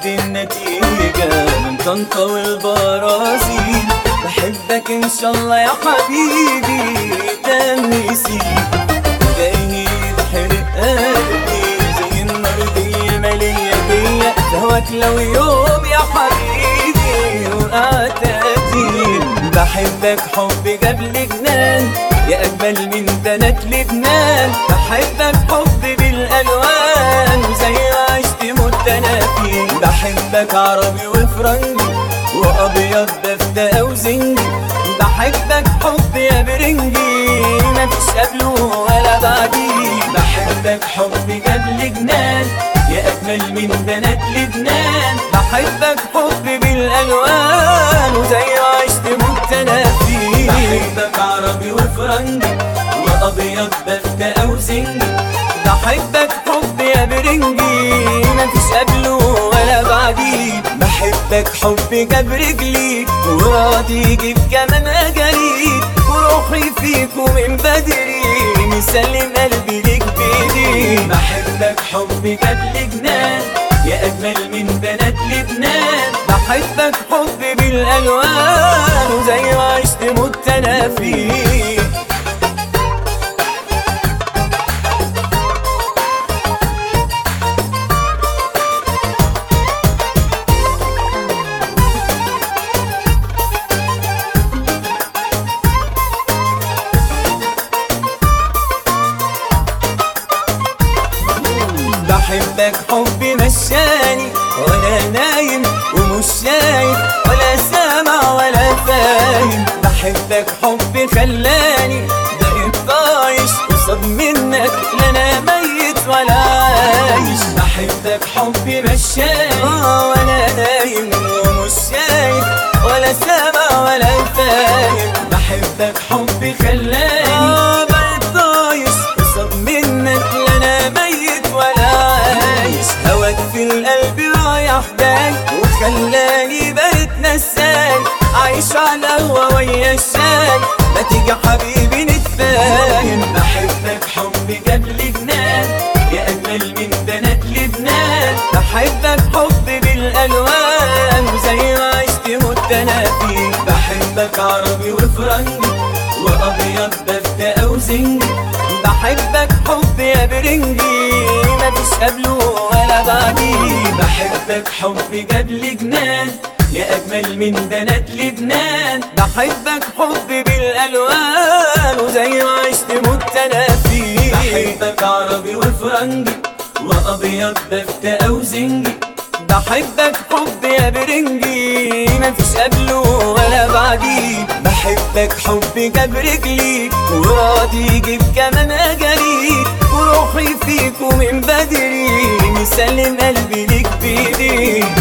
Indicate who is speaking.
Speaker 1: النتيجة من طنطا والبرازيل بحبك ان شاء الله يا حبيبي ده نسيب جاي يتحرق قلبي زي النار دي مالية بيا هواك لو يوم يا حبيبي وقعت أدين بحبك حب جاب لي جنان يا أجمل من بنات لبنان بحبك حب بالألوان وزي ما عشت مت أنا فيه بحبك عربي وفرنجي وأبيض بفتة أو زنجي بحبك حب يا برنجي مفيش قبله ولا بعديه بحبك حب جاب لي جنان يا أجمل من بنات لبنان بحبك حب بالألوان وزي ما عشت مت أنا فيه بحبك عربي وفرنجي وأبيض بفتة أو زنجي بحبك حب يا برنجي مفيش قبله ولا بعديه بحبك حب جاب رجلي وراضي يجيب كمان أجاليك وروحي فيكو من بدري مسلم قلبي ليك بيدي بحبك حب جاب لي جنان يا أجمل من بنات لبنان بحبك حب بالألوان وزي ما عشت مت أنا فيه بحبك حب مشاني ولا نايم ومش شايف ولا سامع ولا فاهم بحبك حب خلاني بقيت طايش قصاد منك لا انا ميت ولا عايش بحبك حب مشاني آه ولا نايم ومش شايف ولا سامع ولا فاهم بحبك حب خلاني آه بقيت طايش قصاد منك لا انا ميت ولا عايش هواك في القلب رايح جاي وخلاني بقيت نساي عايش على القهوة ويا الشاي ما تيجي حبيبي نتفاهم بحبك حب جاب لي جنان يا أجمل من بنات لبنان بحبك حب بالألوان وزي ما عشت مت أنا فيه بحبك عربي وفرنجي وأبيض بفتة أو زنجي بحبك حب يا برنجي مفيش قبله ولا بعديه بحبك حب جاب لي جنان يا أجمل من بنات لبنان بحبك حب بالألوان وزي ما عشت مت أنا فيه بحبك عربي وفرنجي وأبيض بفتة أو زنجي بحبك حب يا برنجي مفيش قبله ولا بعديه بحبك حب جاب رجلي وراضي يجيب كمان أجاليك وروحي فيكو من بدري مسلم قلبي ليك بإيدي